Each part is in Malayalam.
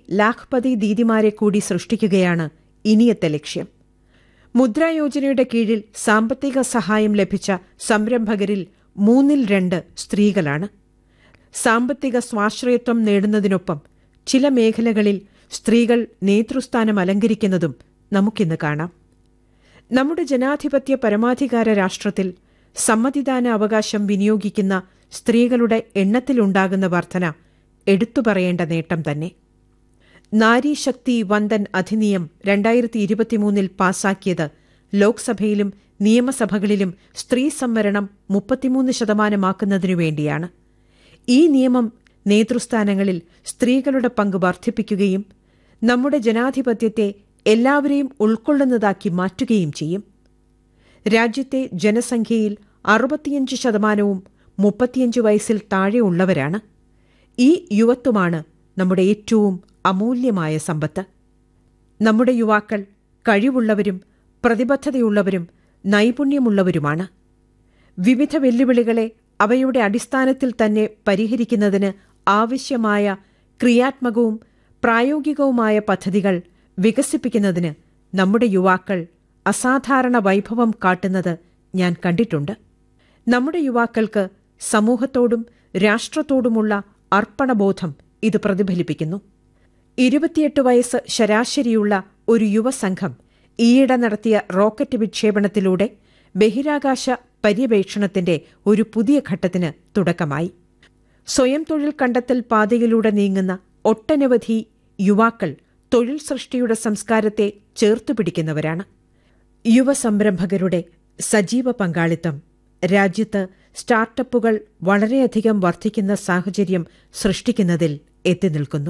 ലാഖ്പതി ദീദിമാരെ കൂടി സൃഷ്ടിക്കുകയാണ് ഇനിയത്തെ ലക്ഷ്യം മുദ്രാ യോജനയുടെ കീഴിൽ സാമ്പത്തിക സഹായം ലഭിച്ച സംരംഭകരിൽ മൂന്നിൽ രണ്ട് സ്ത്രീകളാണ് സാമ്പത്തിക സ്വാശ്രയത്വം നേടുന്നതിനൊപ്പം ചില മേഖലകളിൽ സ്ത്രീകൾ നേതൃസ്ഥാനം അലങ്കരിക്കുന്നതും നമുക്കിന്ന് കാണാം നമ്മുടെ ജനാധിപത്യ പരമാധികാര രാഷ്ട്രത്തിൽ സമ്മതിദാന അവകാശം വിനിയോഗിക്കുന്ന സ്ത്രീകളുടെ എണ്ണത്തിലുണ്ടാകുന്ന വർധന എടുത്തു പറയേണ്ട നേട്ടം തന്നെ നാരീശക്തി വന്ദൻ അധിനിയം രണ്ടായിരത്തി ഇരുപത്തിമൂന്നിൽ പാസാക്കിയത് ലോക്സഭയിലും നിയമസഭകളിലും സ്ത്രീ സംവരണം മുപ്പത്തിമൂന്ന് ശതമാനമാക്കുന്നതിനു വേണ്ടിയാണ് ഈ നിയമം നേതൃസ്ഥാനങ്ങളിൽ സ്ത്രീകളുടെ പങ്ക് വർദ്ധിപ്പിക്കുകയും നമ്മുടെ ജനാധിപത്യത്തെ എല്ലാവരെയും ഉൾക്കൊള്ളുന്നതാക്കി മാറ്റുകയും ചെയ്യും രാജ്യത്തെ ജനസംഖ്യയിൽ അറുപത്തിയഞ്ച് ശതമാനവും മുപ്പത്തിയഞ്ച് വയസ്സിൽ താഴെയുള്ളവരാണ് ഈ യുവത്വമാണ് നമ്മുടെ ഏറ്റവും അമൂല്യമായ സമ്പത്ത് നമ്മുടെ യുവാക്കൾ കഴിവുള്ളവരും പ്രതിബദ്ധതയുള്ളവരും നൈപുണ്യമുള്ളവരുമാണ് വിവിധ വെല്ലുവിളികളെ അവയുടെ അടിസ്ഥാനത്തിൽ തന്നെ പരിഹരിക്കുന്നതിന് ആവശ്യമായ ക്രിയാത്മകവും പ്രായോഗികവുമായ പദ്ധതികൾ വികസിപ്പിക്കുന്നതിന് നമ്മുടെ യുവാക്കൾ അസാധാരണ വൈഭവം കാട്ടുന്നത് ഞാൻ കണ്ടിട്ടുണ്ട് നമ്മുടെ യുവാക്കൾക്ക് സമൂഹത്തോടും രാഷ്ട്രത്തോടുമുള്ള അർപ്പണബോധം ഇത് പ്രതിഫലിപ്പിക്കുന്നു ഇരുപത്തിയെട്ട് വയസ്സ് ശരാശരിയുള്ള ഒരു യുവസംഘം ഈയിടെ നടത്തിയ റോക്കറ്റ് വിക്ഷേപണത്തിലൂടെ ബഹിരാകാശ പര്യവേക്ഷണത്തിന്റെ ഒരു പുതിയ ഘട്ടത്തിന് തുടക്കമായി സ്വയം തൊഴിൽ കണ്ടെത്തൽ പാതയിലൂടെ നീങ്ങുന്ന ഒട്ടനവധി യുവാക്കൾ തൊഴിൽ സൃഷ്ടിയുടെ സംസ്കാരത്തെ ചേർത്തുപിടിക്കുന്നവരാണ് യുവസംരംഭകരുടെ സജീവ പങ്കാളിത്തം രാജ്യത്ത് സ്റ്റാർട്ടപ്പുകൾ വളരെയധികം വർദ്ധിക്കുന്ന സാഹചര്യം സൃഷ്ടിക്കുന്നതിൽ എത്തിനിൽക്കുന്നു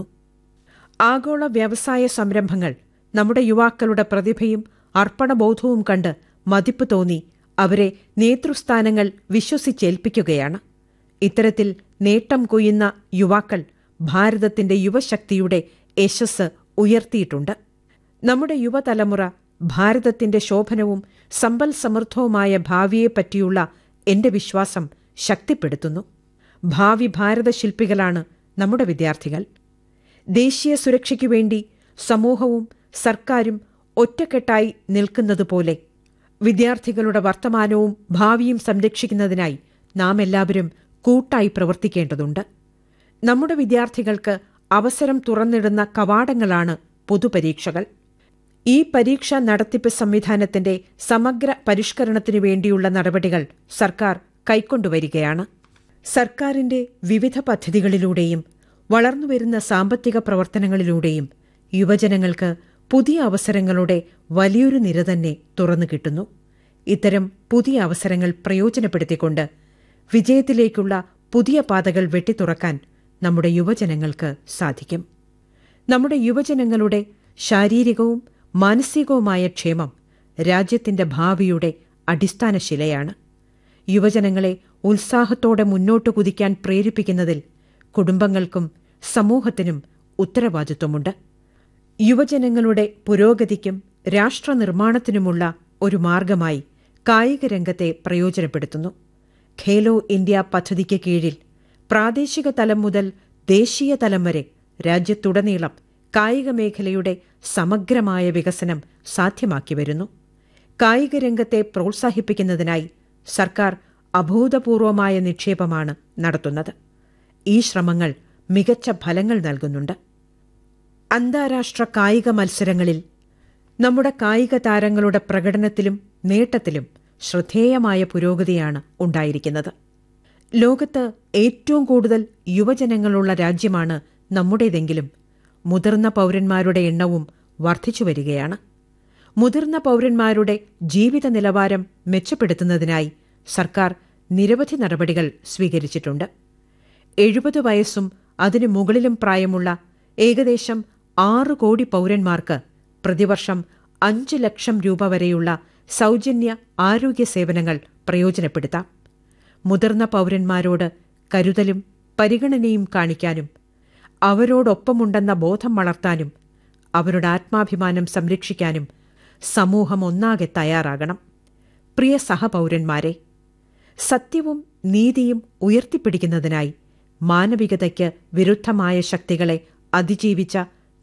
ആഗോള വ്യവസായ സംരംഭങ്ങൾ നമ്മുടെ യുവാക്കളുടെ പ്രതിഭയും അർപ്പണബോധവും കണ്ട് മതിപ്പ് തോന്നി അവരെ നേതൃസ്ഥാനങ്ങൾ വിശ്വസിച്ചേൽപ്പിക്കുകയാണ് ഇത്തരത്തിൽ നേട്ടം കൊയ്യുന്ന യുവാക്കൾ ഭാരതത്തിന്റെ യുവശക്തിയുടെ യശസ് ഉയർത്തിയിട്ടുണ്ട് നമ്മുടെ യുവതലമുറ ഭാരതത്തിന്റെ ശോഭനവും സമ്പൽ സമൃദ്ധവുമായ ഭാവിയെപ്പറ്റിയുള്ള എന്റെ വിശ്വാസം ശക്തിപ്പെടുത്തുന്നു ഭാവി ഭാരത ശില്പികളാണ് നമ്മുടെ വിദ്യാർത്ഥികൾ ദേശീയ സുരക്ഷയ്ക്കു വേണ്ടി സമൂഹവും സർക്കാരും ഒറ്റക്കെട്ടായി നിൽക്കുന്നതുപോലെ വിദ്യാർത്ഥികളുടെ വർത്തമാനവും ഭാവിയും സംരക്ഷിക്കുന്നതിനായി നാം എല്ലാവരും കൂട്ടായി പ്രവർത്തിക്കേണ്ടതുണ്ട് നമ്മുടെ വിദ്യാർത്ഥികൾക്ക് അവസരം തുറന്നിടുന്ന കവാടങ്ങളാണ് പൊതുപരീക്ഷകൾ ഈ പരീക്ഷാ നടത്തിപ്പ് സംവിധാനത്തിന്റെ സമഗ്ര പരിഷ്കരണത്തിനു വേണ്ടിയുള്ള നടപടികൾ സർക്കാർ കൈക്കൊണ്ടുവരികയാണ് സർക്കാരിന്റെ വിവിധ പദ്ധതികളിലൂടെയും വളർന്നുവരുന്ന സാമ്പത്തിക പ്രവർത്തനങ്ങളിലൂടെയും യുവജനങ്ങൾക്ക് പുതിയ അവസരങ്ങളുടെ വലിയൊരു നിര തന്നെ തുറന്നു കിട്ടുന്നു ഇത്തരം പുതിയ അവസരങ്ങൾ പ്രയോജനപ്പെടുത്തിക്കൊണ്ട് വിജയത്തിലേക്കുള്ള പുതിയ പാതകൾ വെട്ടിത്തുറക്കാൻ നമ്മുടെ യുവജനങ്ങൾക്ക് സാധിക്കും നമ്മുടെ യുവജനങ്ങളുടെ ശാരീരികവും മാനസികവുമായ ക്ഷേമം രാജ്യത്തിന്റെ ഭാവിയുടെ അടിസ്ഥാന ശിലയാണ് യുവജനങ്ങളെ ഉത്സാഹത്തോടെ മുന്നോട്ട് കുതിക്കാൻ പ്രേരിപ്പിക്കുന്നതിൽ കുടുംബങ്ങൾക്കും സമൂഹത്തിനും ഉത്തരവാദിത്വമുണ്ട് യുവജനങ്ങളുടെ പുരോഗതിക്കും രാഷ്ട്രനിർമ്മാണത്തിനുമുള്ള ഒരു മാർഗമായി കായിക രംഗത്തെ പ്രയോജനപ്പെടുത്തുന്നു ഖേലോ ഇന്ത്യ പദ്ധതിക്ക് കീഴിൽ പ്രാദേശിക തലം മുതൽ ദേശീയ തലം വരെ രാജ്യത്തുടനീളം കായിക മേഖലയുടെ സമഗ്രമായ വികസനം സാധ്യമാക്കി വരുന്നു കായിക രംഗത്തെ പ്രോത്സാഹിപ്പിക്കുന്നതിനായി സർക്കാർ അഭൂതപൂർവമായ നിക്ഷേപമാണ് നടത്തുന്നത് ഈ ശ്രമങ്ങൾ മികച്ച ഫലങ്ങൾ നൽകുന്നുണ്ട് അന്താരാഷ്ട്ര കായിക മത്സരങ്ങളിൽ നമ്മുടെ കായിക താരങ്ങളുടെ പ്രകടനത്തിലും നേട്ടത്തിലും ശ്രദ്ധേയമായ പുരോഗതിയാണ് ഉണ്ടായിരിക്കുന്നത് ലോകത്ത് ഏറ്റവും കൂടുതൽ യുവജനങ്ങളുള്ള രാജ്യമാണ് നമ്മുടേതെങ്കിലും മുതിർന്ന പൗരന്മാരുടെ എണ്ണവും വർദ്ധിച്ചു വരികയാണ് മുതിർന്ന പൗരന്മാരുടെ ജീവിത നിലവാരം മെച്ചപ്പെടുത്തുന്നതിനായി സർക്കാർ നിരവധി നടപടികൾ സ്വീകരിച്ചിട്ടുണ്ട് എഴുപത് വയസ്സും അതിനു മുകളിലും പ്രായമുള്ള ഏകദേശം ആറ് കോടി പൗരന്മാർക്ക് പ്രതിവർഷം അഞ്ച് ലക്ഷം രൂപ വരെയുള്ള സൗജന്യ ആരോഗ്യ സേവനങ്ങൾ പ്രയോജനപ്പെടുത്താം മുതിർന്ന പൗരന്മാരോട് കരുതലും പരിഗണനയും കാണിക്കാനും അവരോടൊപ്പമുണ്ടെന്ന ബോധം വളർത്താനും അവരുടെ ആത്മാഭിമാനം സംരക്ഷിക്കാനും സമൂഹം ഒന്നാകെ തയ്യാറാകണം പ്രിയ സഹപൗരന്മാരെ സത്യവും നീതിയും ഉയർത്തിപ്പിടിക്കുന്നതിനായി മാനവികതയ്ക്ക് വിരുദ്ധമായ ശക്തികളെ അതിജീവിച്ച